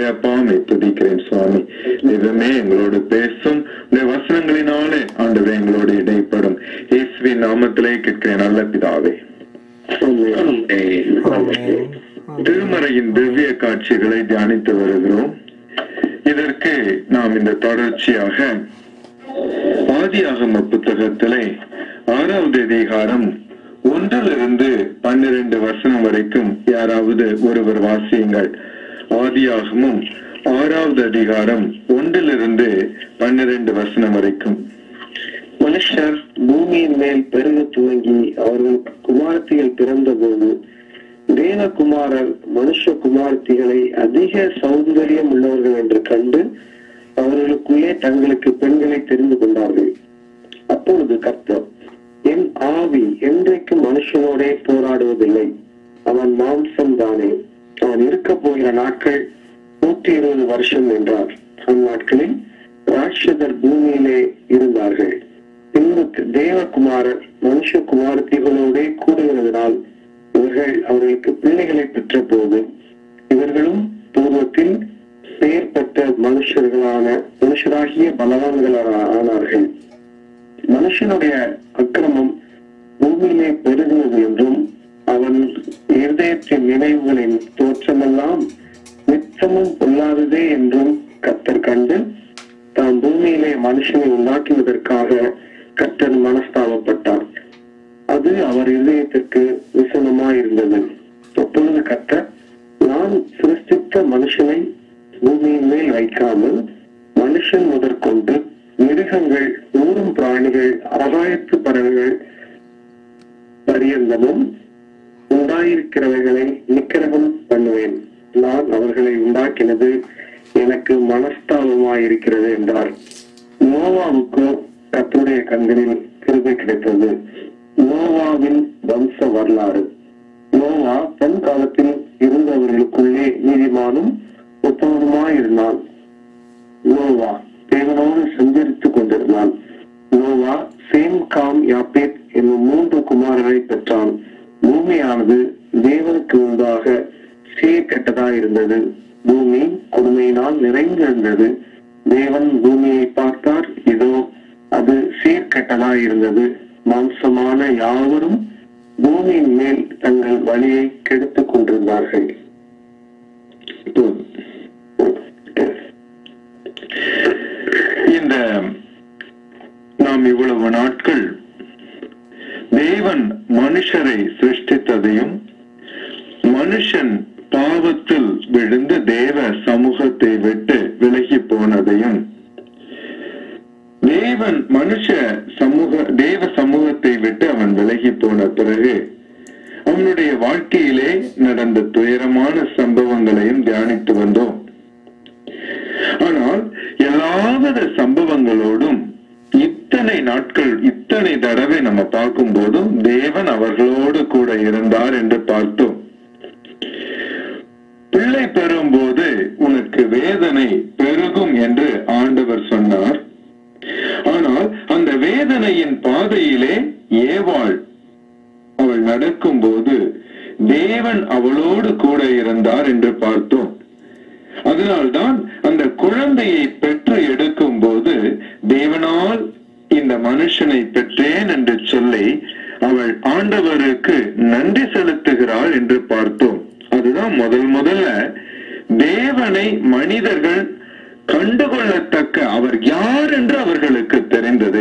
அப்பா மை துதிக்கிறேன் சுவாமி தெய்வமே எங்களோடு பேசும் இந்த வசனங்களினாலே ஆண்டவரே எங்களோடு இடைப்படும் இயேசுவின் நாமத்திலே கேட்கிறேன் நல்ல பிதாவே திருமறையின் திவ்ய காட்சிகளை தியானித்து வருகிறோம் இதற்கு நாம் இந்த தொடர்ச்சியாக ஆதியாகம புத்தகத்திலே ஆறாவது அதிகாரம் ஒன்றிலிருந்து பன்னிரண்டு வசனம் வரைக்கும் யாராவது ஒருவர் வாசியுங்கள் ஆதியாகமும் ஆறாவது அதிகாரம் ஒன்றிலிருந்து பன்னிரண்டு வசனம் வரைக்கும் மனுஷர் பூமியின் மேல் பெருக துவங்கி அவர்களுக்கு குமாரத்திகள் பிறந்தபோது தேவகுமாரர் மனுஷ குமாரத்திகளை அதிக சௌந்தரியம் உள்ளவர்கள் என்று கண்டு அவர்களுக்குள்ளே தங்களுக்கு பெண்களை தெரிந்து கொண்டார்கள் அப்பொழுது கர்த்தர் என் ஆவி என்றைக்கு மனுஷனோடே போராடுவதில்லை அவன் மாம்சம் தானே அவன் இருக்க போகிற நாட்கள் நூற்றி இருபது வருஷம் என்றார் அந்நாட்களில் ராட்சதர் பூமியிலே இருந்தார்கள் பின்பு தேவகுமாரர் மனுஷ குமாரத்திகளோடே கூடுகிறதுனால் இவர்கள் அவர்களுக்கு பிள்ளைகளை பெற்ற போது இவர்களும் பூர்வத்தில் பெயர்பட்ட மனுஷர்களான மனுஷராகிய பலவான்களானார்கள் மனுஷனுடைய அக்கிரமம் பூமியிலே பெருகினது என்றும் அவன் இருதயத்தின் நினைவுகளின் தோற்றமெல்லாம் நித்தமும் பொல்லாததே என்றும் கத்தர் கண்டு தாம் பூமியிலே மனுஷனை உண்டாக்குவதற்காக கத்தர் மனஸ்தாபப்பட்டார் அது அவர் இதயத்திற்கு விசனமாயிருந்தது அப்பொழுது கத்தர் நான் சிருஷ்டித்த மனுஷனை பூமியின் மேல் வைக்காமல் மனுஷன் முதற்கொண்டு மிருகங்கள் ஊரும் பிராணிகள் ஆகாயத்து பறவைகள் பரியந்தமும் உண்டாயிருக்கிறவைகளை நிக்கிரகம் பண்ணுவேன் நான் அவர்களை உண்டாக்கினது எனக்கு மனஸ்தாபமாயிருக்கிறது என்றார் நோவாவுக்கோ கத்தருடைய கண்களில் கிருபை கிடைத்தது நோவாவின் வம்ச வரலாறு நோவா தன் காலத்தில் இருந்தவர்களுக்குள்ளே நீதிமானும் உத்தமனுமாயிருந்தான் நோவா தேவனோடு சஞ்சரித்துக் கொண்டிருந்தான் நோவா சேம் காம் யாப்பேத் என்னும் மூன்று குமாரரை பெற்றான் பூமியானது தேவனுக்கு முன்பாக சீர்கெட்டதாயிருந்தது பூமி கொடுமையினால் நிறைந்திருந்தது தேவன் பூமியை பார்த்தார் இதோ அது சீர்கெட்டதாயிருந்தது மாம்சமான யாவரும் பூமியின் மேல் தங்கள் வழியை கெடுத்துக் கொண்டிருந்தார்கள் இப்போது இந்த நாம் இவ்வளவு நாட்கள் தேவன் மனுஷரை சிருஷ்டித்ததையும் மனுஷன் பாவத்தில் விழுந்து தேவ சமூகத்தை விட்டு விலகி போனதையும் தேவன் மனுஷ சமூக தேவ சமூகத்தை விட்டு அவன் விலகி போன பிறகு அவனுடைய வாழ்க்கையிலே நடந்த துயரமான சம்பவங்களையும் தியானித்து வந்தோம் ஆனால் எல்லாவித சம்பவங்களோடும் இத்தனை நாட்கள் இத்தனை தடவை நம்ம பார்க்கும் போதும் தேவன் அவர்களோடு கூட இருந்தார் என்று பார்த்தோம் பிள்ளை பெறும்போது உனக்கு வேதனை பெருகும் என்று ஆண்டவர் சொன்னார் ஆனால் அந்த வேதனையின் பாதையிலே ஏவாள் அவள் நடக்கும்போது தேவன் அவளோடு கூட இருந்தார் என்று பார்த்தோம் அதனால்தான் அந்த குழந்தையை பெற்று எடுக்கும் போது தேவனால் இந்த மனுஷனை பெற்றேன் என்று சொல்லி அவள் ஆண்டவருக்கு நன்றி செலுத்துகிறாள் என்று பார்த்தோம் அதுதான் முதல் முதல்ல தேவனை மனிதர்கள் கண்டுகொள்ளத்தக்க அவர் யார் என்று அவர்களுக்கு தெரிந்தது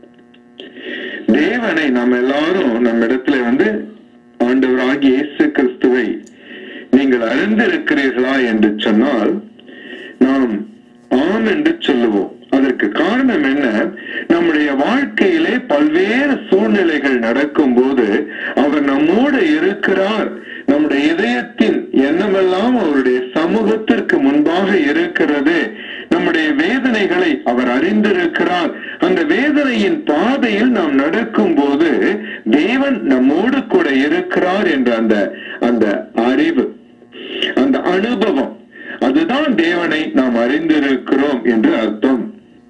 தேவனை நாம் எல்லாரும் நம்ம இடத்துல வந்து ஆண்டவராகிய இயேசு கிறிஸ்துவை நீங்கள் அறிந்திருக்கிறீர்களா என்று சொன்னால் நாம் ஆம் என்று சொல்லுவோம் அதற்கு காரணம் என்ன நம்முடைய வாழ்க்கையிலே பல்வேறு சூழ்நிலைகள் நடக்கும் போது அவர் நம்மோடு இருக்கிறார் நம்முடைய இதயத்தின் எண்ணமெல்லாம் அவருடைய சமூகத்திற்கு முன்பாக இருக்கிறது நம்முடைய வேதனைகளை அவர் அறிந்திருக்கிறார் அந்த வேதனையின் பாதையில் நாம் நடக்கும் போது தேவன் நம்மோடு கூட இருக்கிறார் என்ற அந்த அந்த அறிவு அந்த அனுபவம் அதுதான் தேவனை நாம் அறிந்திருக்கிறோம் என்று அர்த்தம்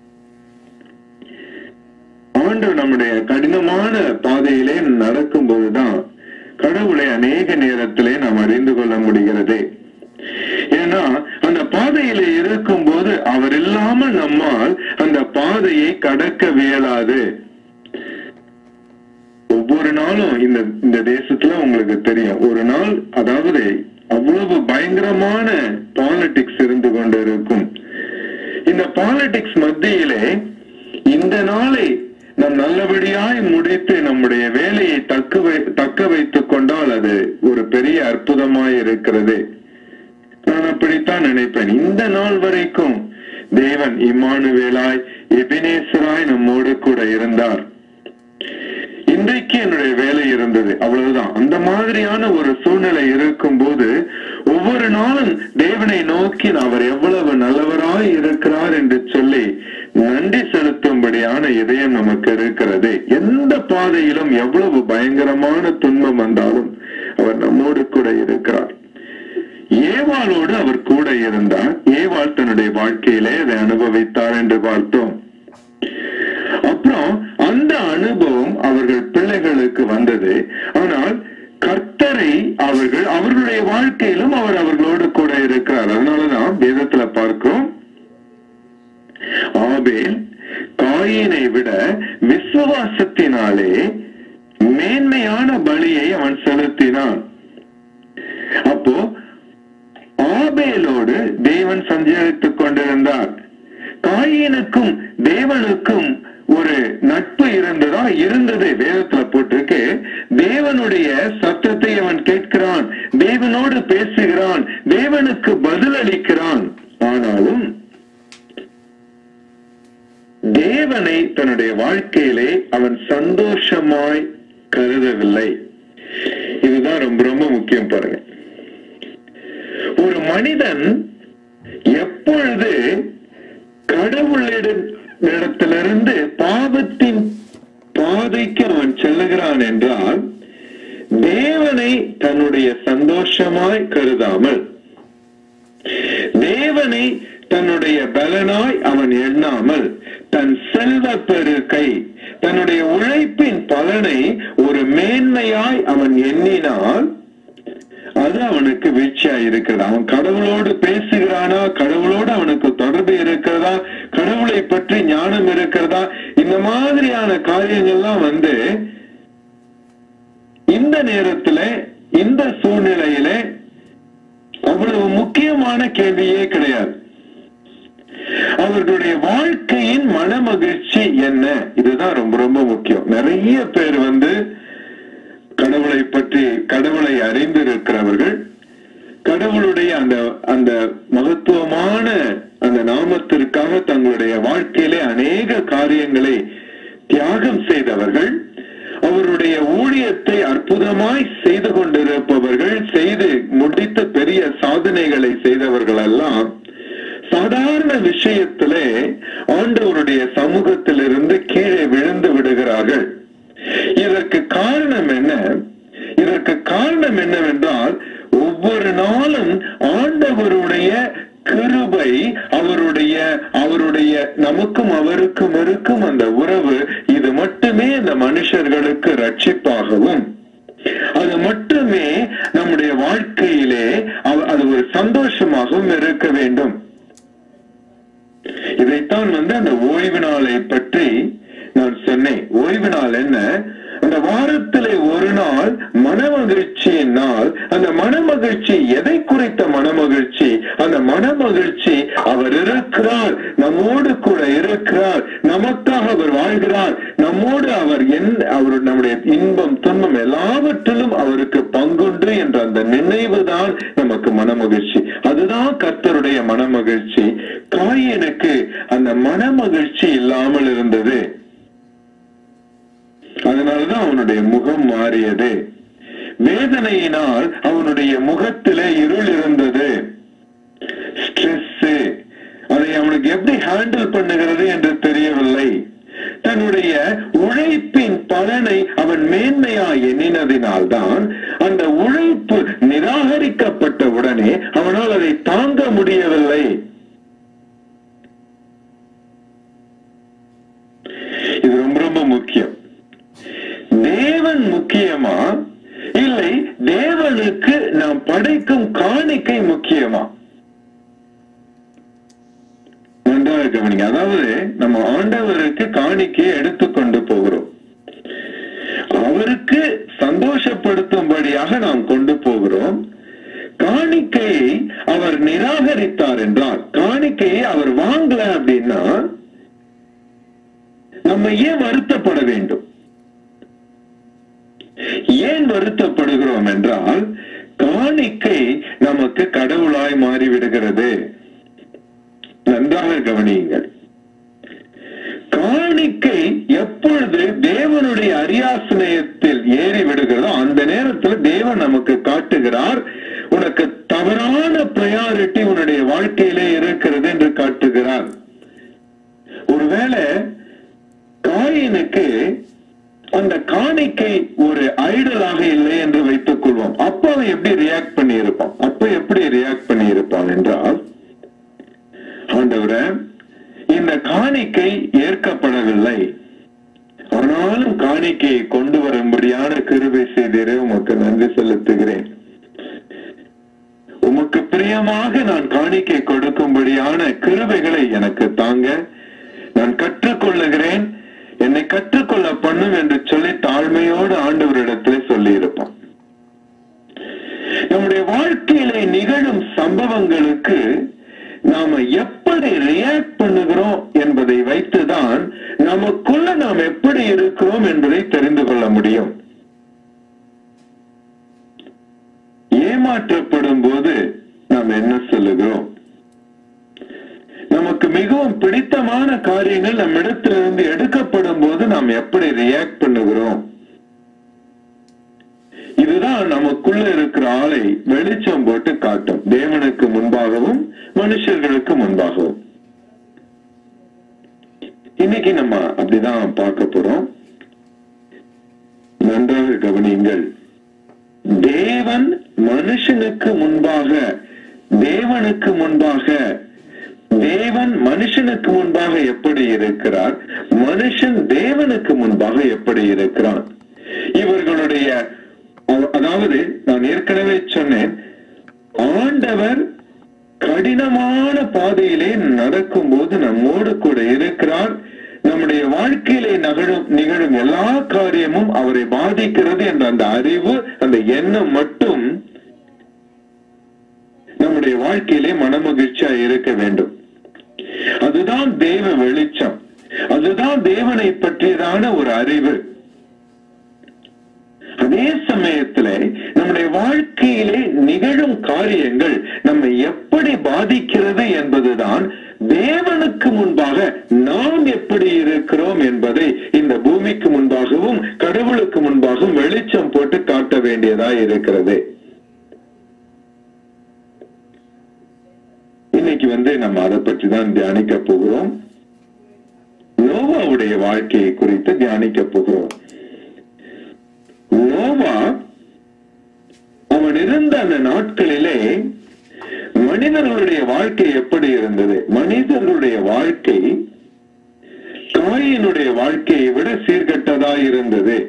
ஆண்டு நம்முடைய கடினமான பாதையிலே நடக்கும் போதுதான் கடவுளை அநேக நேரத்திலே நாம் அறிந்து கொள்ள முடிகிறது ஏன்னா அந்த பா பாதையில இருக்கும்போது அவர் இல்லாமல் நம்மால் அந்த பாதையை கடக்க வியலாது ஒவ்வொரு நாளும் இந்த இந்த தேசத்துல உங்களுக்கு தெரியும் ஒரு நாள் அதாவது அவ்வளவு பயங்கரமான பாலிடிக்ஸ் இருந்து கொண்டு இருக்கும் இந்த பாலிடிக்ஸ் மத்தியிலே இந்த நாளை நாம் நல்லபடியாய் முடித்து நம்முடைய வேலையை தக்க வை தக்க வைத்துக் கொண்டால் அது ஒரு பெரிய அற்புதமாய் இருக்கிறது நான் அப்படித்தான் நினைப்பேன் இந்த நாள் வரைக்கும் தேவன் இம்மானுவேலாய் எபினேசராய் நம்மோடு கூட இருந்தார் இன்றைக்கு என்னுடைய வேலை இருந்தது அவ்வளவுதான் அந்த மாதிரியான ஒரு சூழ்நிலை இருக்கும் போது ஒவ்வொரு நாளும் தேவனை நோக்கி அவர் எவ்வளவு நல்லவராய் இருக்கிறார் என்று சொல்லி நன்றி செலுத்தும்படியான இதயம் நமக்கு இருக்கிறது எந்த பாதையிலும் எவ்வளவு பயங்கரமான துன்பம் வந்தாலும் அவர் நம்மோடு கூட இருக்கிறார் ஏவாளோடு அவர் கூட இருந்தார் ஏவாள் தன்னுடைய வாழ்க்கையிலே அதை அனுபவித்தார் என்று பார்த்தோம் அப்புறம் அந்த அனுபவம் அவர்கள் பிள்ளைகளுக்கு வந்தது ஆனால் கர்த்தரை அவர்கள் அவர்களுடைய வாழ்க்கையிலும் அவர் அவர்களோடு கூட இருக்கிறார் அதனாலதான் வேதத்துல பார்க்கிறோம் ஆபேல் காயினை விட விசுவாசத்தினாலே மேன்மையான பலியை அவன் செலுத்தினான் அப்போ ஆபேலோடு தேவன் சஞ்சரித்துக் கொண்டிருந்தார் காயினுக்கும் தேவனுக்கும் ஒரு நட்பு இருந்ததா இருந்தது வேதத்துல போட்டிருக்கு தேவனுடைய சத்தத்தை அவன் கேட்கிறான் தேவனோடு பேசுகிறான் தேவனுக்கு பதில் அளிக்கிறான் ஆனாலும் தேவனை தன்னுடைய வாழ்க்கையிலே அவன் சந்தோஷமாய் கருதவில்லை இதுதான் ரொம்ப ரொம்ப முக்கியம் பாருங்க ஒரு மனிதன் எப்பொழுது கடவுளிடத்திலிருந்து பாவத்தின் பாதைக்கு அவன் செல்லுகிறான் என்றால் தேவனை தன்னுடைய சந்தோஷமாய் கருதாமல் தேவனை தன்னுடைய பலனாய் அவன் எண்ணாமல் தன் செல்வ பெருக்கை தன்னுடைய உழைப்பின் பலனை ஒரு மேன்மையாய் அவன் எண்ணினால் அது அவனுக்கு வீழ்ச்சியா இருக்கிறது அவன் கடவுளோடு பேசுகிறானா கடவுளோடு அவனுக்கு தொடர்பு இருக்கிறதா கடவுளை பற்றி ஞானம் இருக்கிறதா இந்த மாதிரியான காரியங்கள்லாம் வந்து இந்த நேரத்துல இந்த சூழ்நிலையில அவ்வளவு முக்கியமான கேள்வியே கிடையாது அவர்களுடைய வாழ்க்கையின் மனமகிழ்ச்சி என்ன இதுதான் ரொம்ப ரொம்ப முக்கியம் நிறைய பேர் வந்து கடவுளை பற்றி கடவுளை அறிந்திருக்கிறவர்கள் கடவுளுடைய அந்த அந்த மகத்துவமான அந்த நாமத்திற்காக தங்களுடைய வாழ்க்கையிலே அநேக காரியங்களை தியாகம் செய்தவர்கள் அவருடைய ஊழியத்தை அற்புதமாய் செய்து கொண்டிருப்பவர்கள் செய்து முடித்த பெரிய சாதனைகளை செய்தவர்கள் எல்லாம் சாதாரண விஷயத்திலே ஆண்டவருடைய சமூகத்திலிருந்து கீழே விழுந்து விடுகிறார்கள் இதற்கு காரணம் என்ன இதற்கு காரணம் என்னவென்றால் ஒவ்வொரு நாளும் ஆண்டவருடைய கிருபை அவருடைய அவருடைய நமக்கும் அவருக்கும் இருக்கும் அந்த உறவு இது மட்டுமே இந்த மனுஷர்களுக்கு ரட்சிப்பாகவும் அது மட்டுமே நம்முடைய வாழ்க்கையிலே அவ- அது ஒரு சந்தோஷமாகவும் இருக்க வேண்டும் இதைத்தான் வந்து அந்த ஓய்வு நாளை பற்றி நான் சொன்னேன் ஓய்வு நாள் என்ன அந்த வாரத்திலே ஒரு நாள் மனமகிழ்ச்சியின் நாள் அந்த மனமகிழ்ச்சி எதை குறித்த மனமகிழ்ச்சி அந்த மனமகிழ்ச்சி அவர் இருக்கிறார் நம்மோடு கூட இருக்கிறார் நமக்காக அவர் வாழ்கிறார் நம்மோடு அவர் என் அவர் நம்முடைய இன்பம் துன்பம் எல்லாவற்றிலும் அவருக்கு பங்குண்டு என்ற அந்த நினைவு தான் நமக்கு மனமகிழ்ச்சி அதுதான் கர்த்தருடைய மனமகிழ்ச்சி காயனுக்கு அந்த மனமகிழ்ச்சி இல்லாமல் இருந்தது அதனாலதான் அவனுடைய முகம் மாறியது வேதனையினால் அவனுடைய முகத்திலே இருள் இருந்தது ஸ்ட்ரெஸ் அதை அவனுக்கு எப்படி ஹேண்டில் பண்ணுகிறது என்று தெரியவில்லை தன்னுடைய உழைப்பின் பலனை அவன் மேன்மையா எண்ணினதினால்தான் அந்த உழைப்பு நிராகரிக்கப்பட்ட உடனே அவனால் அதை தாங்க முடியவில்லை இது ரொம்ப ரொம்ப முக்கியம் தேவன் முக்கியமா இல்லை தேவனுக்கு நாம் படைக்கும் காணிக்கை முக்கியமா நன்றாக கவனிங்க அதாவது நம்ம ஆண்டவருக்கு காணிக்கையை எடுத்துக்கொண்டு போகிறோம் அவருக்கு சந்தோஷப்படுத்தும்படியாக நாம் கொண்டு போகிறோம் காணிக்கையை அவர் நிராகரித்தார் என்றால் காணிக்கையை அவர் வாங்கல அப்படின்னா நம்ம ஏன் வருத்தப்பட வேண்டும் ஏன் வருத்தப்படுகிறோம் என்றால் காணிக்கை நமக்கு கடவுளாய் மாறிவிடுகிறது நன்றாக கவனியுங்கள் காணிக்கை எப்பொழுது தேவனுடைய அரியாசனயத்தில் ஏறி விடுகிறதோ அந்த நேரத்தில் தேவன் நமக்கு காட்டுகிறார் உனக்கு தவறான ப்ரையாரிட்டி உன்னுடைய வாழ்க்கையிலே இருக்கிறது என்று காட்டுகிறார் ஒருவேளை காயினுக்கு அந்த காணிக்கை ஒரு ஐடலாக இல்லை என்று வைத்துக் கொள்வோம் அப்ப அவன் எப்படி ரியாக்ட் பண்ணி இருப்பான் அப்ப எப்படி ரியாக்ட் பண்ணி இருப்பான் என்றால் ஆண்டவரே இந்த காணிக்கை ஏற்கப்படவில்லை ஆனாலும் காணிக்கையை கொண்டு வரும்படியான கிருபை செய்தீரே உமக்கு நன்றி செலுத்துகிறேன் உமக்கு பிரியமாக நான் காணிக்கை கொடுக்கும்படியான கிருபைகளை எனக்கு தாங்க நான் கற்றுக்கொள்ளுகிறேன் என்னை கற்றுக்கொள்ள பண்ணும் என்று சொல்லி தாழ்மையோடு ஆண்டவரிடத்திலே சொல்லி இருப்பான் நம்முடைய வாழ்க்கையிலே நிகழும் சம்பவங்களுக்கு நாம எப்படி ரியாக்ட் பண்ணுகிறோம் என்பதை வைத்துதான் நமக்குள்ள நாம் எப்படி இருக்கிறோம் என்பதை தெரிந்து கொள்ள முடியும் ஏமாற்றப்படும் போது நாம் என்ன சொல்லுகிறோம் நமக்கு மிகவும் பிடித்தமான காரியங்கள் நம்மிடத்திலிருந்து எடுக்கப்படும் போது நாம் எப்படி ரியாக்ட் பண்ணுகிறோம் இதுதான் நமக்குள்ள இருக்கிற ஆளை வெளிச்சம் போட்டு காட்டும் தேவனுக்கு முன்பாகவும் மனுஷர்களுக்கு முன்பாகவும் இன்னைக்கு நம்ம அப்படிதான் பார்க்க போறோம் நன்றாக கவனியுங்கள் தேவன் மனுஷனுக்கு முன்பாக தேவனுக்கு முன்பாக தேவன் மனுஷனுக்கு முன்பாக எப்படி இருக்கிறார் மனுஷன் தேவனுக்கு முன்பாக எப்படி இருக்கிறான் இவர்களுடைய அவ- அதாவது நான் ஏற்கனவே சொன்னேன் ஆண்டவர் கடினமான பாதையிலே நடக்கும்போது நம்மோடு கூட இருக்கிறார் நம்முடைய வாழ்க்கையிலே நகழும் நிகழும் எல்லா காரியமும் அவரை பாதிக்கிறது என்ற அந்த அறிவு அந்த எண்ணம் மட்டும் நம்முடைய வாழ்க்கையிலே மனமகிழ்ச்சியா இருக்க வேண்டும் அதுதான் தேவ வெளிச்சம் அதுதான் தேவனை பற்றியதான ஒரு அறிவு அதே சமயத்துல நம்முடைய வாழ்க்கையிலே நிகழும் காரியங்கள் நம்மை எப்படி பாதிக்கிறது என்பதுதான் தேவனுக்கு முன்பாக நாம் எப்படி இருக்கிறோம் என்பதை இந்த பூமிக்கு முன்பாகவும் கடவுளுக்கு முன்பாகவும் வெளிச்சம் போட்டு காட்ட வேண்டியதா இருக்கிறது இன்னைக்கு வந்து நம்ம அதை பற்றி தான் தியானிக்க போகிறோம் நோவாவுடைய வாழ்க்கையை குறித்து தியானிக்க போகிறோம் நோவா அவன் இருந்த அந்த நாட்களிலே மனிதர்களுடைய வாழ்க்கை எப்படி இருந்தது மனிதர்களுடைய வாழ்க்கை காயினுடைய வாழ்க்கையை விட சீர்கெட்டதா இருந்தது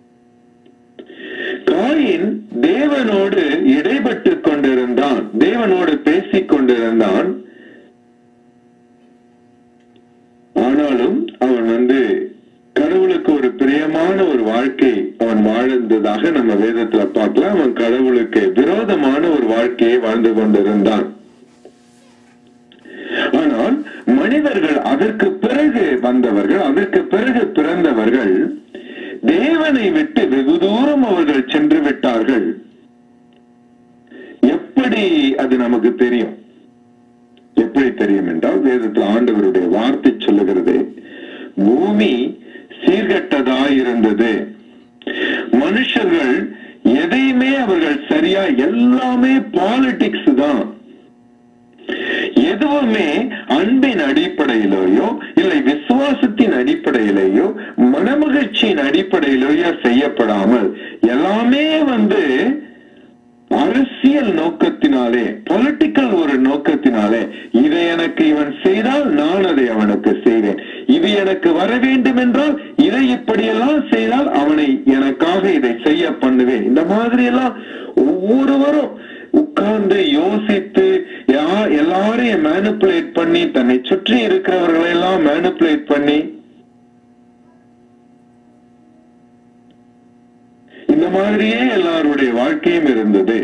காயின் தேவனோடு இடைப்பட்டு கொண்டிருந்தான் தேவனோடு பேசிக் கொண்டிருந்தான் ஆனாலும் அவன் வந்து கடவுளுக்கு ஒரு பிரியமான ஒரு வாழ்க்கை அவன் வாழ்ந்ததாக நம்ம வேதத்துல பார்க்கலாம் அவன் கடவுளுக்கு விரோதமான ஒரு வாழ்க்கையை வாழ்ந்து கொண்டிருந்தான் ஆனால் மனிதர்கள் அதற்கு பிறகு வந்தவர்கள் அதற்கு பிறகு பிறந்தவர்கள் தேவனை விட்டு வெகு தூரம் அவர்கள் சென்று விட்டார்கள் எப்படி அது நமக்கு தெரியும் எப்படி தெரியும் என்றால் வேதத்தில் ஆண்டவருடைய வார்த்தை சொல்லுகிறது பூமி சீர்கெட்டதா இருந்தது மனுஷர்கள் எதையுமே அவர்கள் சரியா எல்லாமே பாலிடிக்ஸ் தான் எதுவுமே அன்பின் அடிப்படையிலேயோ இல்லை விசுவாசத்தின் அடிப்படையிலேயோ மனமகிழ்ச்சியின் அடிப்படையிலேயோ செய்யப்படாமல் எல்லாமே வந்து அரசியல் நோக்கத்தினாலே பொலிட்டிக்கல் ஒரு நோக்கத்தினாலே இதை எனக்கு இவன் செய்தால் நான் அதை அவனுக்கு செய்வேன் இது எனக்கு வர வேண்டும் என்றால் இதை இப்படியெல்லாம் செய்தால் அவனை எனக்காக இதை செய்ய பண்ணுவேன் இந்த மாதிரி எல்லாம் ஒவ்வொருவரும் உட்கார்ந்து யோசித்து யா- எல்லாரையும் மேனிப்புலேட் பண்ணி தன்னை சுற்றி இருக்கிறவர்களை எல்லாம் மேனிப்புலேட் பண்ணி இந்த மாதிரியே எல்லாருடைய வாழ்க்கையும் இருந்தது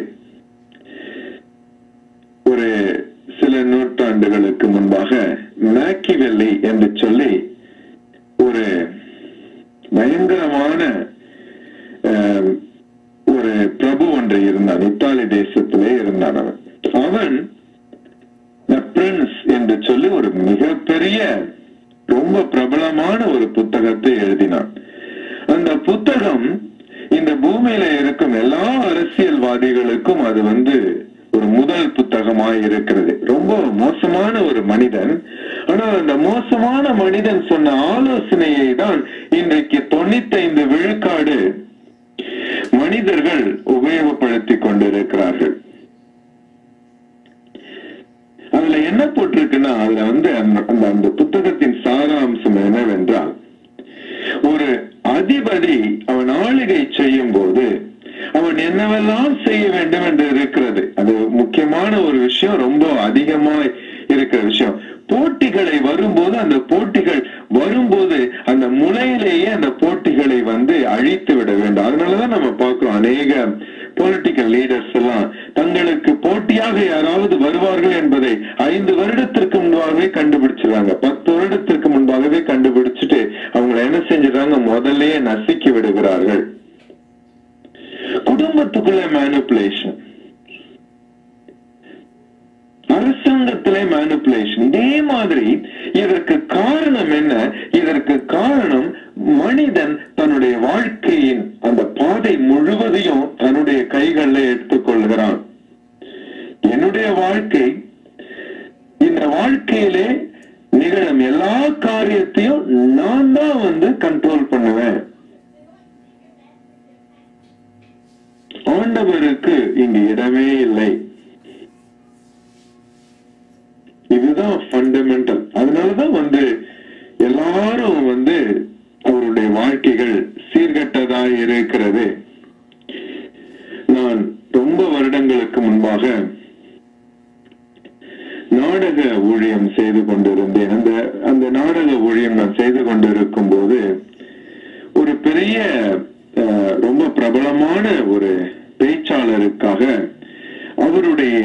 ஒரு சில நூற்றாண்டுகளுக்கு முன்பாக மேக்கிவெல்லி என்று சொல்லி ஒரு பயங்கரமான ஆம், ஒரு பிரபு ஒன்று இருந்தான் இத்தாலி தேசத்திலே இருந்தான் அவன் அவன் The Prince என்று சொல்லி ஒரு மிகப்பெரிய ரொம்ப பிரபலமான ஒரு புத்தகத்தை எழுதினான் அந்த புத்தகம் இந்த பூமியில இருக்கும் எல்லா அரசியல்வாதிகளுக்கும் அது வந்து ஒரு முதல் புத்தகமாய் இருக்கிறது ரொம்ப மோசமான ஒரு மனிதன் ஆனால் அந்த மோசமான மனிதன் சொன்ன ஆலோசனையை தான் இன்றைக்கு தொண்ணூத்தைந்து விழுக்காடு மனிதர்கள் உபயோகப்படுத்திக் கொண்டிருக்கிறார்கள் அதுல என்ன போட்டிருக்குன்னா அதுல வந்து அந்த அந்த- அந்த புத்தகத்தின் சாராம்சம் என்னவென்றால் ஒரு அதிபதி அவன் ஆளுகை செய்யும் போது அவன் என்னவெல்லாம் செய்ய வேண்டும் என்று இருக்கிறது அது முக்கியமான ஒரு விஷயம் ரொம்ப அதிகமாய் இருக்கிற விஷயம் போட்டிகளை வரும்போது அந்த போட்டிகள் வரும்போது அந்த முனையிலேயே அந்த போட்டிகளை வந்து அழித்து விட வேண்டும் அதனாலதான் நம்ம பார்க்கிறோம் அநேக பொலிட்டிக்கல் லீடர்ஸ் எல்லாம் தங்களுக்கு போட்டியாக யாராவது வருவார்கள் என்பதை ஐந்து வருடத்திற்கு முன்பாகவே கண்டுபிடிச்சிருவாங்க பத்து வருடத்திற்கு முன்பாகவே கண்டுபிடிச்சிட்டு அவங்களை என்ன செஞ்சிடறாங்க முதல்லயே நசுக்கி விடுகிறார்கள் குடும்பத்துக்குள்ள மேனிப்புலேஷன் அரசாங்கத்திலே மேனிப்புலேஷன் இதே மாதிரி இதற்கு காரணம் என்ன இதற்கு காரணம் மனிதன் தன்னுடைய வாழ்க்கையின் அந்த பாதை முழுவதையும் தன்னுடைய கைகளில் எடுத்துக்கொள்கிறான் என்னுடைய வாழ்க்கை இந்த வாழ்க்கையிலே நிகழும் எல்லா காரியத்தையும் நான் தான் வந்து கண்ட்ரோல் பண்ணுவேன் ஆண்டவருக்கு இங்கு இடமே இல்லை இதுதான் ஃபண்டமெண்டல் அதனாலதான் வந்து எல்லாரும் வந்து அவருடைய வாழ்க்கைகள் சீர்கெட்டதாய் இருக்கிறது நான் ரொம்ப வருடங்களுக்கு முன்பாக நாடக ஊழியம் செய்து கொண்டிருந்தேன் அந்த அந்த நாடக ஊழியம் நான் செய்து கொண்டிருக்கும் போது ஒரு பெரிய அஹ், ரொம்ப பிரபலமான ஒரு பேச்சாளருக்காக அவருடைய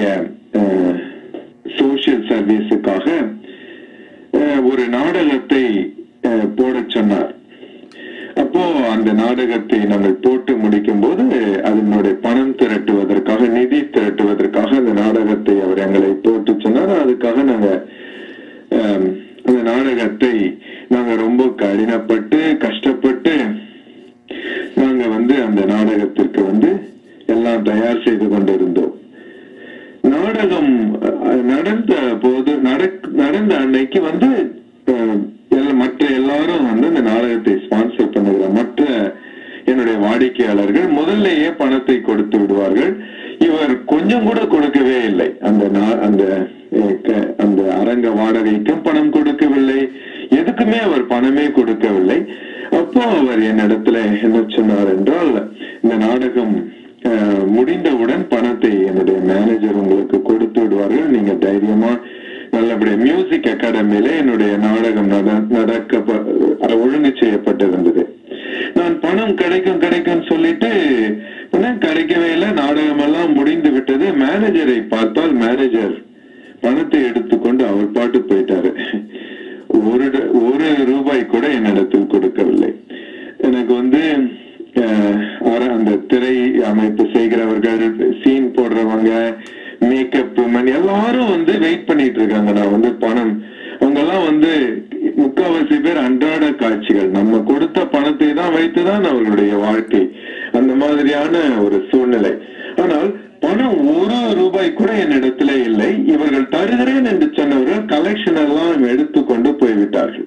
சோசியல் சர்வீஸுக்காக அஹ், ஒரு நாடகத்தை அஹ், போடச் சொன்னார் அப்போ அந்த நாடகத்தை நாங்கள் போட்டு முடிக்கும் போது அதனுடைய பணம் திரட்டுவதற்காக நிதி திரட்டுவதற்காக அந்த நாடகத்தை அவர் எங்களை போட்டு சொன்னார் அதுக்காக நாங்க ஆம், அந்த நாடகத்தை நாங்க ரொம்ப கடினப்பட்டு கஷ்டப்பட்டு நாங்க வந்து அந்த நாடகத்திற்கு வந்து எல்லாம் தயார் செய்து கொண்டிருந்தோம் நாடகம் அஹ், நடந்த போது நடக்- நடந்த அன்னைக்கு வந்து அஹ், எல்லா- மற்ற எல்லாரும் வந்து அந்த நாடகத்தை ஸ்பான்சர் பண்ணுகிற மற்ற என்னுடைய வாடிக்கையாளர்கள் முதல்லயே பணத்தை கொடுத்து விடுவார்கள் இவர் கொஞ்சம் கூட கொடுக்கவே இல்லை அந்த நா- அந்த அஹ், க- அந்த அரங்க வாடகைக்கும் பணம் கொடுக்கவில்லை எதுக்குமே அவர் பணமே கொடுக்கவில்லை அப்போ அவர் என்னிடத்துல என்ன சொன்னார் என்றால் இந்த நாடகம் அஹ், முடிந்தவுடன் பணத்தை என்னுடைய மேனேஜர் உங்களுக்கு கொடுத்து விடுவார்கள் நீங்க தைரியமா நல்லபடியா மியூசிக் அகாடமியில என்னுடைய நாடகம் நட- நடக்க ப- அஹ், ஒழுங்கு செய்யப்பட்டிருந்தது நான் பணம் கிடைக்கும் கிடைக்கும் சொல்லிட்டு உடனே கிடைக்கவே இல்லை நாடகம் எல்லாம் முடிந்து விட்டது மேனேஜரை பார்த்தால் மேனேஜர் பணத்தை எடுத்துக்கொண்டு அவர் பாட்டு போயிட்டாரு ஒரு ட- ஒரு ரூபாய் கூட என்னிடத்தில் கொடுக்கவில்லை எனக்கு வந்து அஹ், அர- அந்த திரை அமைப்பு செய்கிறவர்கள் சீன் போடுறவங்க மேக்கப் மணி எல்லாரும் வந்து வெயிட் பண்ணிட்டு இருக்காங்க நான் வந்து பணம் அவங்க எல்லாம் வந்து முக்காவாசி பேர் அன்றாட காட்சிகள் நம்ம கொடுத்த பணத்தை தான் வைத்துதான் அவர்களுடைய வாழ்க்கை அந்த மாதிரியான ஒரு சூழ்நிலை ஆனால் பணம் ஒரு ரூபாய் கூட என்னிடத்துல இல்லை இவர்கள் தருகிறேன் என்று சொன்னவர்கள் கலெக்ஷன் எல்லாம் எடுத்துக்கொண்டு போய்விட்டார்கள்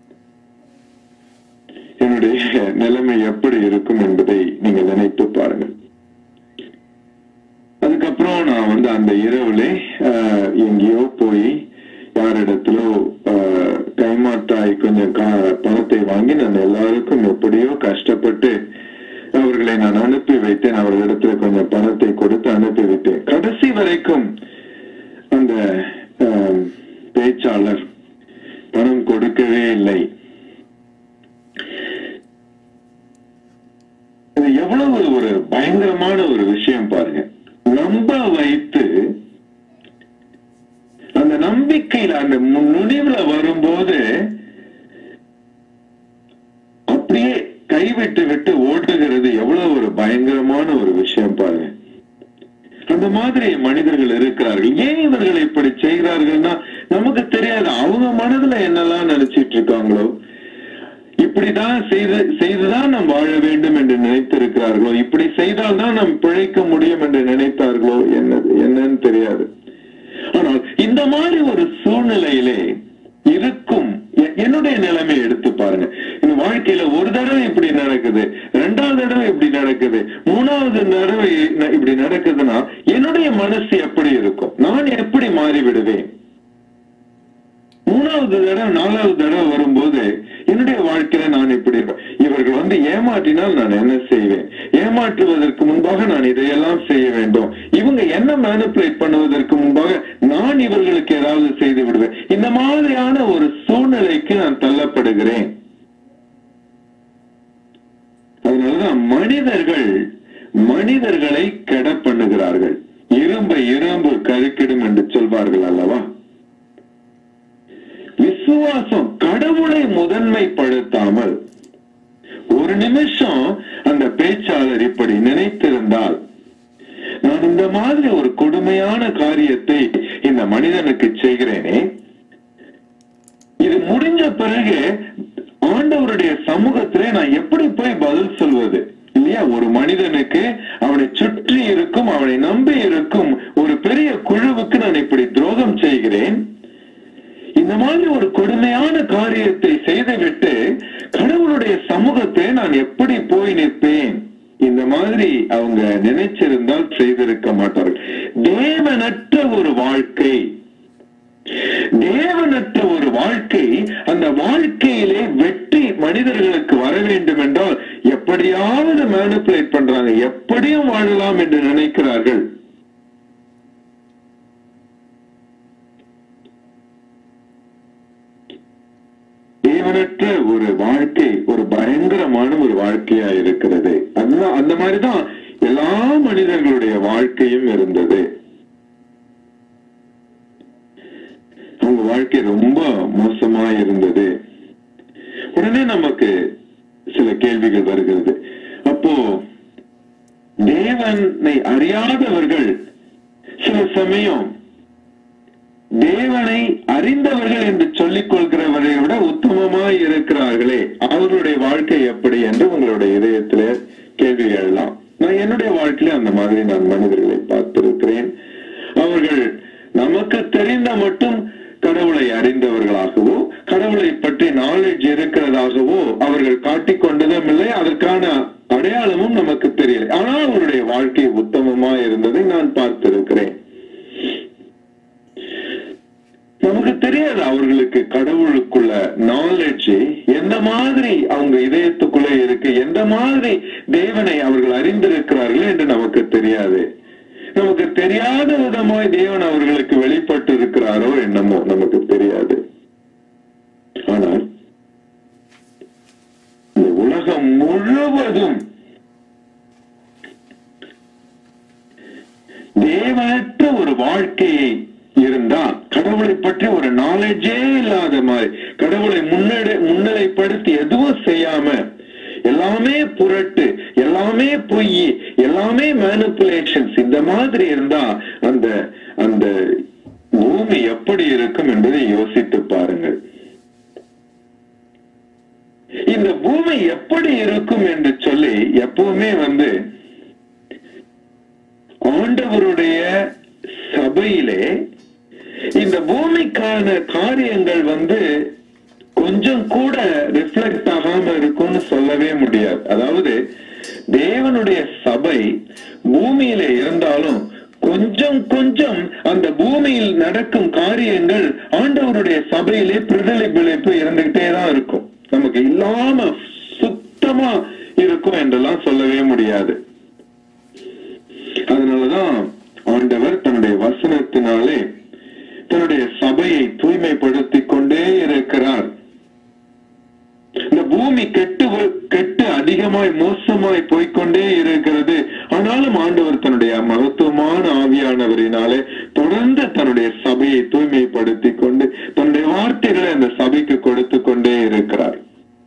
என்னுடைய நிலைமை எப்படி இருக்கும் என்பதை நீங்க நினைத்து பாருங்கள் அதுக்கப்புறம் நான் வந்து அந்த இரவுல ஆஹ், எங்கேயோ போய் யாரிடத்திலோ ஆஹ், கைமாத்தாய் கொஞ்சம் கா- பணத்தை வாங்கி நான் எல்லாருக்கும் எப்படியோ கஷ்டப்பட்டு அவர்களை நான் அனுப்பி வைத்தேன் அவர்களிடத்துல கொஞ்சம் பணத்தை கொடுத்து அனுப்பி வைத்தேன் கடைசி வரைக்கும் அந்த ஆம், பேச்சாளர் பணம் கொடுக்கவே இல்லை இது எவ்வளவு ஒரு பயங்கரமான ஒரு விஷயம் பாருங்க நம்ப வைத்து அந்த நம்பிக்கையில அந்த மு- நுனிவுல வரும்போது அப்படியே கைவிட்டு விட்டு ஓட்டுகிறது எவ்வளவு ஒரு பயங்கரமான ஒரு விஷயம் பாருங்க அந்த மாதிரி மனிதர்கள் இருக்கிறார்கள் ஏன் இவர்கள் இப்படி செய்கிறார்கள்னா நமக்கு தெரியாது அவங்க மனதுல என்னெல்லாம் நினைச்சிட்டு இருக்காங்களோ இப்படிதான் செய்து செய்துதான் நாம் வாழ வேண்டும் என்று நினைத்திருக்கிறார்களோ இப்படி செய்தால் தான் நாம் பிழைக்க முடியும் என்று நினைத்தார்களோ என்னது என்னன்னு தெரியாது ஆனால் இந்த மாதிரி ஒரு சூழ்நிலையிலே இருக்கும் எ- என்னுடைய நிலைமை எடுத்து பாருங்க இந்த வாழ்க்கையில ஒரு தடவை இப்படி நடக்குது ரெண்டாவது தடவை இப்படி நடக்குது மூணாவது தடவை ந- இப்படி நடக்குதுன்னா என்னுடைய மனசு எப்படி இருக்கும் நான் எப்படி மாறி விடுவேன் மூணாவது தடவை நாலாவது தடவை வரும்போது என்னுடைய வாழ்க்கையில நான் இப்படி இருப்பேன் இவர்கள் வந்து ஏமாற்றினால் நான் என்ன செய்வேன் ஏமாற்றுவதற்கு முன்பாக நான் இதையெல்லாம் செய்ய வேண்டும் இவங்க என்ன மேனிப்புலேட் பண்ணுவதற்கு முன்பாக நான் இவர்களுக்கு ஏதாவது செய்து விடுவேன் இந்த மாதிரியான ஒரு சூழ்நிலைக்கு நான் தள்ளப்படுகிறேன் அதனாலதான் மனிதர்கள் மனிதர்களை கெட பண்ணுகிறார்கள் இரும்பை இரும்பு கருக்கிடும் என்று சொல்வார்கள் அல்லவா விசுவாசம் கடவுளை முதன்மைப்படுத்தாமல் ஒரு நிமிஷம் அந்த பேச்சாளர் இப்படி நினைத்திருந்தால் நான் இந்த மாதிரி ஒரு கொடுமையான காரியத்தை இந்த மனிதனுக்கு செய்கிறேனே இது முடிஞ்ச பிறகு ஆண்டவருடைய சமூகத்திலே நான் எப்படி போய் பதில் சொல்வது இல்லையா ஒரு மனிதனுக்கு அவனை சுற்றி இருக்கும் அவனை நம்பி இருக்கும் ஒரு பெரிய குழுவுக்கு நான் இப்படி துரோகம் செய்கிறேன் இந்த மாதிரி ஒரு கொடுமையான காரியத்தை செய்துவிட்டு கடவுளுடைய சமூகத்தை நான் எப்படி போய் நிற்பேன் இந்த மாதிரி அவங்க நினைச்சிருந்தால் செய்திருக்க மாட்டார்கள் தேவனற்ற ஒரு வாழ்க்கை தேவனற்ற ஒரு வாழ்க்கை அந்த வாழ்க்கையிலே வெற்றி மனிதர்களுக்கு வர வேண்டும் என்றால் எப்படியாவது மேனிப்புலேட் பண்றாங்க எப்படியும் வாழலாம் என்று நினைக்கிறார்கள் தேவனற்ற ஒரு வாழ்க்கை ஒரு பயங்கரமான ஒரு வாழ்க்கையா இருக்கிறது அதுதான் அந்த மாதிரிதான் எல்லா மனிதர்களுடைய வாழ்க்கையும் இருந்தது அவங்க வாழ்க்கை ரொம்ப மோசமா இருந்தது உடனே நமக்கு சில கேள்விகள் வருகிறது அப்போ தேவனை அறியாதவர்கள் சில சமயம் தேவனை அறிந்தவர்கள் என்று சொல்லிக் கொள்கிறவரை விட உத்தமமாய் இருக்கிறார்களே அவர்களுடைய வாழ்க்கை எப்படி என்று உங்களுடைய இதயத்தில கேள்வி எழலாம் நான் என்னுடைய வாழ்க்கையில அந்த மாதிரி நான் மனிதர்களை பார்த்திருக்கிறேன் அவர்கள் நமக்கு தெரிந்த மட்டும் கடவுளை அறிந்தவர்களாகவோ கடவுளை பற்றி நாலேஜ் இருக்கிறதாகவோ அவர்கள் காட்டிக் கொண்டதும் இல்லை அதற்கான அடையாளமும் நமக்கு தெரியலை ஆனால் அவருடைய வாழ்க்கை உத்தமமா இருந்ததை நான் பார்த்திருக்கிறேன் நமக்கு தெரியாது அவர்களுக்கு கடவுளுக்குள்ள நாலேஜ் எந்த மாதிரி அவங்க இதயத்துக்குள்ள இருக்கு எந்த மாதிரி தேவனை அவர்கள் அறிந்திருக்கிறார்கள் என்று நமக்கு தெரியாது நமக்கு தெரியாத விதமாய் தேவன் அவர்களுக்கு வெளிப்பட்டு இருக்கிறாரோ என்னமோ நமக்கு தெரியாது ஆனால் இந்த உலகம் முழுவதும் தேவனற்ற ஒரு வாழ்க்கையை இருந்தா கடவுளை பற்றி ஒரு நாலேஜே இல்லாத மாதிரி கடவுளை முன்னெடு முன்னிலைப்படுத்தி எதுவும் செய்யாம எல்லாமே புரட்டு எல்லாமே பொய் எல்லாமே மேனிப்புலேஷன்ஸ் இந்த மாதிரி இருந்தா அந்த அந்த பூமி எப்படி இருக்கும் என்பதை யோசித்து பாருங்கள் இந்த பூமி எப்படி இருக்கும் என்று சொல்லி எப்பவுமே வந்து ஆண்டவருடைய சபையிலே இந்த பூமிக்கான காரியங்கள் வந்து கொஞ்சம் கூட ரிஃப்ளெக்ட் ஆகாம இருக்கும்னு சொல்லவே முடியாது அதாவது தேவனுடைய சபை பூமியில இருந்தாலும் கொஞ்சம் கொஞ்சம் அந்த பூமியில் நடக்கும் காரியங்கள் ஆண்டவருடைய சபையிலே பிரதிபலிப்பு இருந்துகிட்டே தான் இருக்கும் நமக்கு இல்லாம சுத்தமா இருக்கும் என்றெல்லாம் சொல்லவே முடியாது அதனாலதான் ஆண்டவர் தன்னுடைய வசனத்தினாலே தன்னுடைய சபையை தூய்மைப்படுத்திக் கொண்டே இருக்கிறார் இந்த பூமி கெட்டு வ- கெட்டு அதிகமாய் மோசமாய் போய்க்கொண்டே இருக்கிறது ஆனாலும் ஆண்டவர் தன்னுடைய மகத்துவமான ஆவியானவரினாலே தொடர்ந்து தன்னுடைய சபையை தூய்மைப்படுத்திக் கொண்டு தன்னுடைய வார்த்தைகளை அந்த சபைக்கு கொடுத்து கொண்டே இருக்கிறார்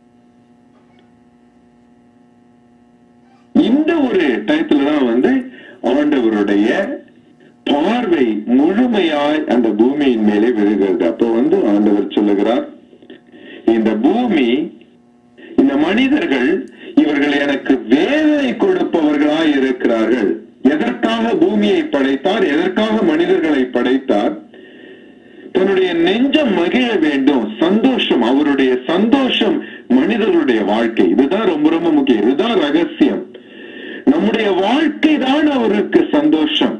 இந்த ஒரு டயத்துல தான் வந்து ஆண்டவருடைய பார்வை முழுமையாய் அந்த பூமியின் மேலே விழுகிறது அப்போ வந்து ஆண்டவர் சொல்லுகிறார் இந்த பூமி இந்த மனிதர்கள் இவர்கள் எனக்கு வேதனை கொடுப்பவர்களாய் இருக்கிறார்கள் எதற்காக பூமியை படைத்தார் எதற்காக மனிதர்களை படைத்தார் தன்னுடைய நெஞ்சம் மகிழ வேண்டும் சந்தோஷம் அவருடைய சந்தோஷம் மனிதர்களுடைய வாழ்க்கை இதுதான் ரொம்ப ரொம்ப முக்கியம் இதுதான் ரகசியம் நம்முடைய வாழ்க்கை தான் அவருக்கு சந்தோஷம்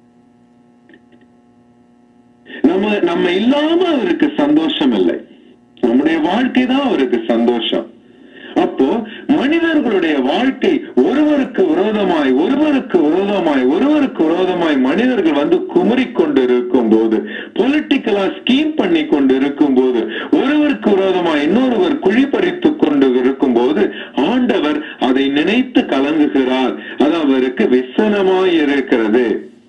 நம்ம நம்ம இல்லாம அவருக்கு சந்தோஷம் இல்லை நம்முடைய வாழ்க்கை தான் அவருக்கு சந்தோஷம் அப்போ மனிதர்களுடைய வாழ்க்கை ஒருவருக்கு விரோதமாய் ஒருவருக்கு விரோதமாய் ஒருவருக்கு விரோதமாய் மனிதர்கள் வந்து குமரிக் கொண்டு இருக்கும் போது பொலிட்டிக்கலா ஸ்கீம் பண்ணி கொண்டு இருக்கும் போது ஒருவருக்கு விரோதமாய் இன்னொருவர் குழி பறித்துக் கொண்டு இருக்கும் போது ஆண்டவர் அதை நினைத்து கலங்குகிறார் அது அவருக்கு விசனமாய் இருக்கிறது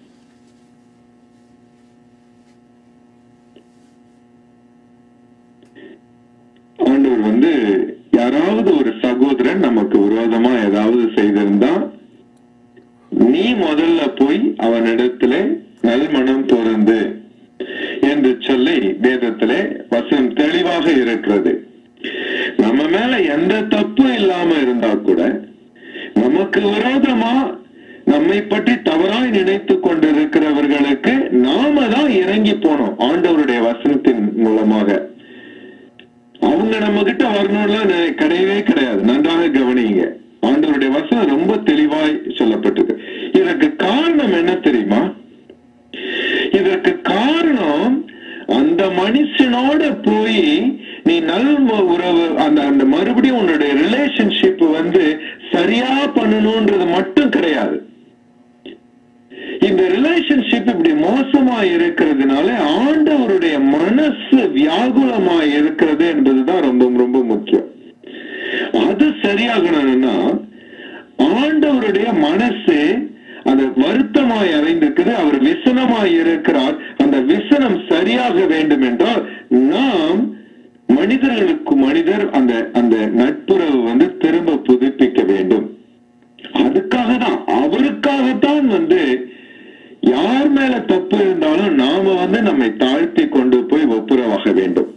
ஆண்டவர் வந்து யாராவது ஒரு சகோதரன் நமக்கு விரோதமா ஏதாவது செய்திருந்தா நீ முதல்ல போய் அவனிடத்துல நல்மனம் பொருந்து என்று சொல்லி வேதத்திலே வசனம் தெளிவாக இருக்கிறது நம்ம மேல எந்த தப்பும் இல்லாம இருந்தா கூட நமக்கு விரோதமா நம்மை பற்றி தவறாய் நினைத்து கொண்டிருக்கிறவர்களுக்கு நாம தான் இறங்கி போனோம் ஆண்டவருடைய வசனத்தின் மூலமாக அவங்க நம்ம கிட்ட வரணும்லாம் நெ- கிடையவே கிடையாது நன்றாக கவனிங்க ஆண்டவருடைய வசனம் ரொம்ப தெளிவாய் சொல்லப்பட்டிருக்கு இதற்கு காரணம் என்ன தெரியுமா இதற்கு காரணம் அந்த மனுஷனோட போய் நீ நல் ம- உறவு அந்த அந்த மறுபடியும் உன்னுடைய ரிலேஷன்ஷிப் வந்து சரியா பண்ணணும்ன்றது மட்டும் கிடையாது இந்த ரிலேஷன்ஷிப் இப்படி மோசமா இருக்கிறதுனால ஆண்டவருடைய மனசு வியாகுலமா இருக்கிறது என்பதுதான் ரொம்ப ரொம்ப முக்கியம் அது சரியாகணும்னா ஆண்டவருடைய மனசு அந்த வருத்தமாய் அறைந்திருக்குது அவர் விசனமாய் இருக்கிறார் அந்த விசனம் சரியாக வேண்டும் என்றால் நாம் மனிதர்களுக்கு மனிதர் அந்த அந்த நட்புறவு வந்து திரும்ப புதுப்பிக்க வேண்டும் அதுக்காக தான் அவருக்காகத்தான் வந்து யார் மேல தப்பு இருந்தாலும் நாம வந்து நம்மை தாழ்த்தி கொண்டு போய் ஒப்புரவாக வேண்டும்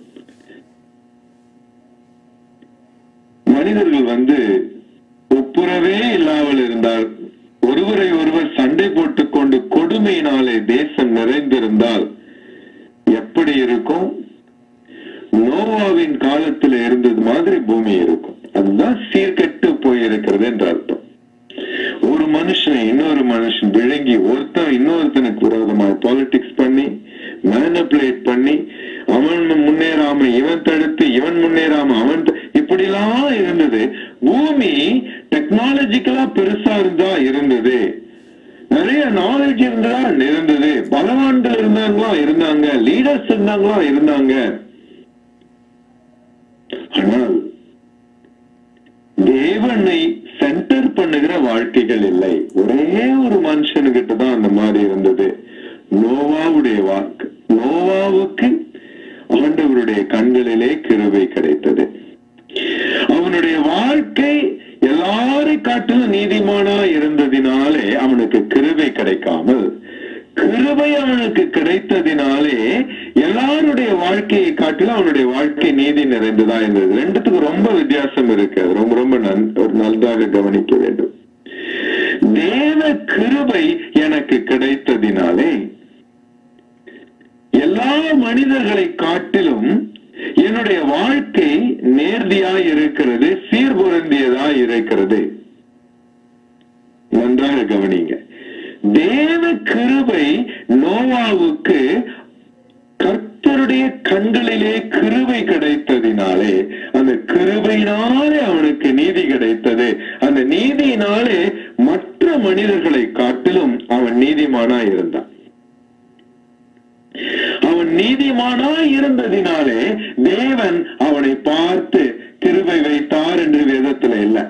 மனிதர்கள் வந்து ஒப்புரவே இல்லாமல் இருந்தால் ஒருவரை ஒருவர் சண்டை போட்டுக் கொண்டு கொடுமையினாலே தேசம் நிறைந்திருந்தால் எப்படி இருக்கும் நோவாவின் காலத்துல இருந்தது மாதிரி பூமி இருக்கும் அதுதான் சீர்கெட்டு போயிருக்கிறது என்று அர்த்தம் ஒரு மனுஷன் இன்னொரு மனுஷன் விழுங்கி ஒருத்தன் இன்னொருத்தனுக்கு விரோதமாக பாலிடிக்ஸ் பண்ணி மேனிபுலேட் பண்ணி அவன் முன்னேறாம இவன் தடுத்து இவன் முன்னேறாம அவன் த- இப்படிலாம் இருந்தது பூமி டெக்னாலஜிக்கலா பெருசா இருந்தா இருந்தது நிறைய நாலேஜ் இருந்ததா இருந்தது பலவான்கள் இருந்தாங்களா இருந்தாங்க லீடர்ஸ் இருந்தாங்களா இருந்தாங்க ஆனால் தேவனை சென்டர் பண்ணுகிற வாழ்க்கைகள் இல்லை ஒரே ஒரு மனுஷனுக்கிட்ட தான் அந்த மாதிரி இருந்தது நோவாவுடைய வாக்கு நோவாவுக்கு ஆண்டவருடைய கண்களிலே கிருபை கிடைத்தது அவனுடைய வாழ்க்கை எல்லாரை காட்டிலும் நீதிமானா இருந்ததினாலே அவனுக்கு கிருபை கிடைக்காமல் கிருபை அவனுக்கு கிடைத்ததினாலே எல்லாருடைய வாழ்க்கையை காட்டிலும் அவனுடைய வாழ்க்கை நீதி நிறைந்ததா இருந்தது ரெண்டுத்துக்கு ரொம்ப வித்தியாசம் இருக்கு அது ரொம்ப ரொம்ப நன் ஒரு நன்றாக கவனிக்க வேண்டும் தேவ கிருபை எனக்கு கிடைத்ததினாலே எல்லா மனிதர்களை காட்டிலும் என்னுடைய வாழ்க்கை நேர்த்தியாய் இருக்கிறது சீர்பொருந்தியதாய் இருக்கிறது நன்றாக கவனிங்க தேவ கிருபை நோவாவுக்கு கர்த்தருடைய கண்களிலே கிருபை கிடைத்ததினாலே அந்த கிருபையினாலே அவனுக்கு நீதி கிடைத்தது அந்த நீதியினாலே மற்ற மனிதர்களை காட்டிலும் அவன் நீதிமானா இருந்தான் அவன் நீ இருந்ததினாலே தேவன் அவனை பார்த்து கிருபை வைத்தார் என்று வேதத்துல இல்லை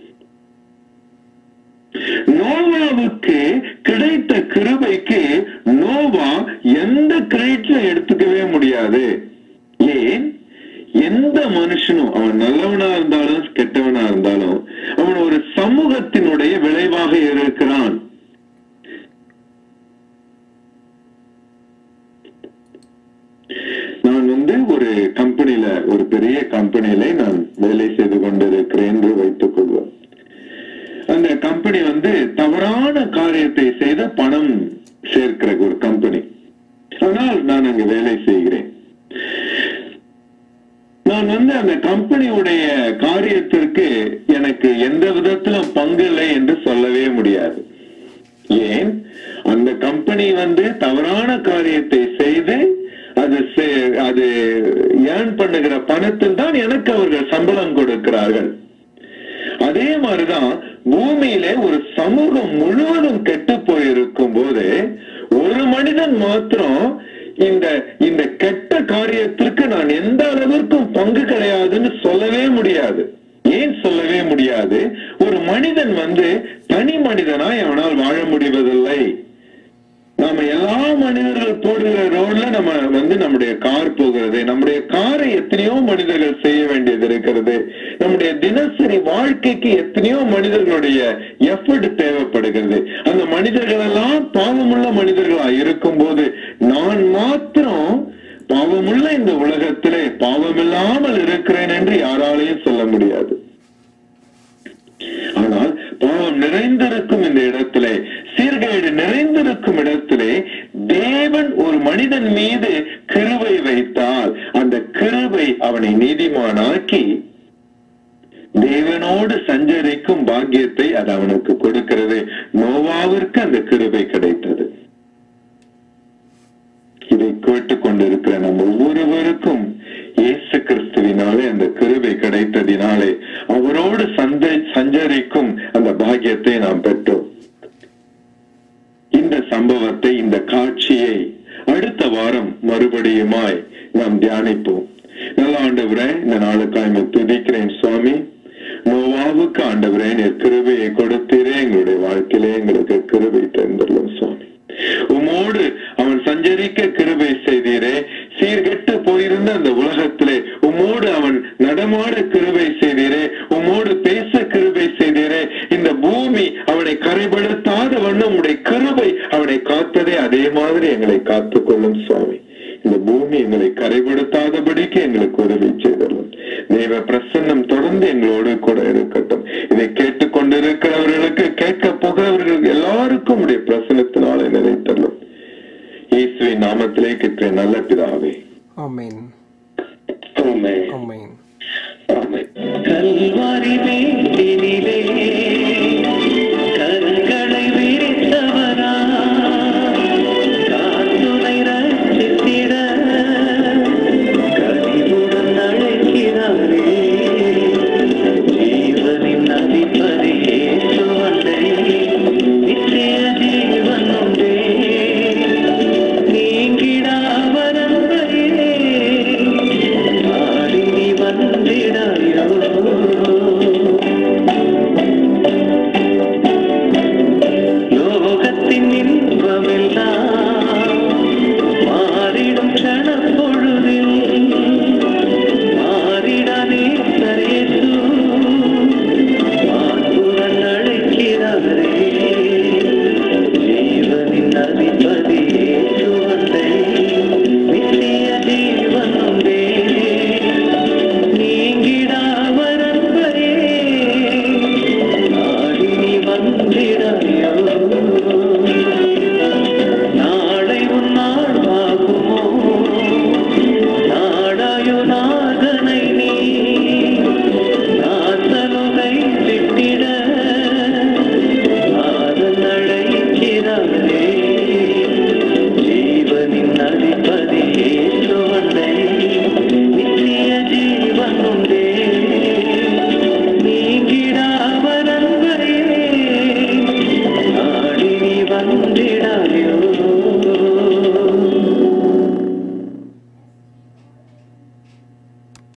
நோவாவுக்கு கிடைத்த கிருபைக்கு நோவா எந்த கிரெடிட்ஸும் எடுத்துக்கவே முடியாது ஏன் எந்த மனுஷனும் அவன் நல்லவனா இருந்தாலும் கெட்டவனா இருந்தாலும் அவன் ஒரு சமூகத்தினுடைய விளைவாக இருக்கிறான் நான் வந்து ஒரு கம்பெனில ஒரு பெரிய கம்பெனியில நான் வேலை செய்து கொண்டிருக்கிறேன் என்று வைத்துக் கொள்வோம் அந்த கம்பெனி வந்து தவறான காரியத்தை செய்து பணம் சேர்க்கிற ஒரு கம்பெனி ஆனால் நான் அங்கு வேலை செய்கிறேன் நான் வந்து அந்த கம்பெனியுடைய காரியத்திற்கு எனக்கு எந்த விதத்திலும் பங்கு இல்லை என்று சொல்லவே முடியாது ஏன் அந்த கம்பெனி வந்து தவறான காரியத்தை செய்து அது செ- அது ஏர்ன் பண்ணுகிற பணத்தில் தான் எனக்கு அவர்கள் சம்பளம் கொடுக்கிறார்கள் அதே மாதிரிதான் பூமியிலே ஒரு சமூகம் முழுவதும் கெட்டு போயிருக்கும் போது ஒரு மனிதன் மாத்திரம் இந்த இந்த கெட்ட காரியத்திற்கு நான் எந்த அளவிற்கும் பங்கு கிடையாதுன்னு சொல்லவே முடியாது ஏன் சொல்லவே முடியாது ஒரு மனிதன் வந்து தனி மனிதனாய் அவனால் வாழ முடிவதில்லை நாம எல்லா மனிதர்கள் போடுகிற ரோட்ல நம்ம வந்து நம்முடைய கார் போகிறது நம்முடைய காரை எத்தனையோ மனிதர்கள் செய்ய வேண்டியது இருக்கிறது நம்முடைய தினசரி வாழ்க்கைக்கு எத்தனையோ மனிதர்களுடைய எஃபர்ட் தேவைப்படுகிறது அந்த மனிதர்கள் எல்லாம் பாவமுள்ள மனிதர்களா இருக்கும்போது நான் மாத்திரம் பாவமுள்ள இந்த உலகத்திலே பாவமில்லாமல் இருக்கிறேன் என்று யாராலையும் சொல்ல முடியாது ஆனால் பாவம் நிறைந்திருக்கும் இந்த இடத்திலே சீர்கேடு நிறைந்திருக்கும் இடத்திலே தேவன் ஒரு மனிதன் மீது கிருபை வைத்தால் அந்த கிருபை அவனை நீதிமானாக்கி தேவனோடு சஞ்சரிக்கும் பாக்கியத்தை அது அவனுக்கு கொடுக்கிறது நோவாவிற்கு அந்த கிருபை கிடைத்தது இதை கேட்டுக் கொண்டிருக்கிற நம் ஒவ்வொருவருக்கும் இயேசு கிறிஸ்துவினாலே அந்த கிருபை கிடைத்ததினாலே அவரோடு சந்தை சஞ்சரிக்கும் அந்த பாக்கியத்தை நாம் பெற்றோம் இந்த சம்பவத்தை இந்த காட்சியை அடுத்த வாரம் மறுபடியுமாய் நாம் தியானிப்போம் நல்ல ஆண்டவரே இந்த நாளுக்காய் உம்மை துதிக்கிறேன் சுவாமி நோவாவுக்கு ஆண்டவரே நீர் கிருபையை கொடுத்தீரே எங்களுடைய வாழ்க்கையிலே எங்களுக்கு கிருபை தந்துள்ளோம் சுவாமி உமோடு அவன் சஞ்சரிக்க கிருபை செய்தீரே சீர்கெட்டு போயிருந்த அந்த உலகத்திலே உமோடு அவன் நடமாட கிருபை செய்தீரே உமோடு பேச கிருபை செய்தீரே இந்த பூமி அவனை கரைபடுத்தாத வண்ணம் உடைய கிருபை அவனை காத்ததே அதே மாதிரி எங்களை காத்துக் கொள்ளும் சுவாமி இந்த பூமி எங்களை கரைபடுத்தாதபடிக்கு எங்களுக்கு உதவி செய்தலும் தெய்வ பிரசன்னம் தொடர்ந்து எங்களோடு கூட இருக்கட்டும் இதை கேட்டுக்கொண்டிருக்கிறவர்களுக்கு கேட்க போகிறவர்கள் எல்லாருக்கும் உடைய பிரசனத்தினாலே நினைத்தள்ளும் இயேசுவின் நாமத்திலே கிட்ட நல்ல பிதாவே ஆமென் ஆமென். ஆமென் ஆமென் கல்வாரி மேட்டினிலே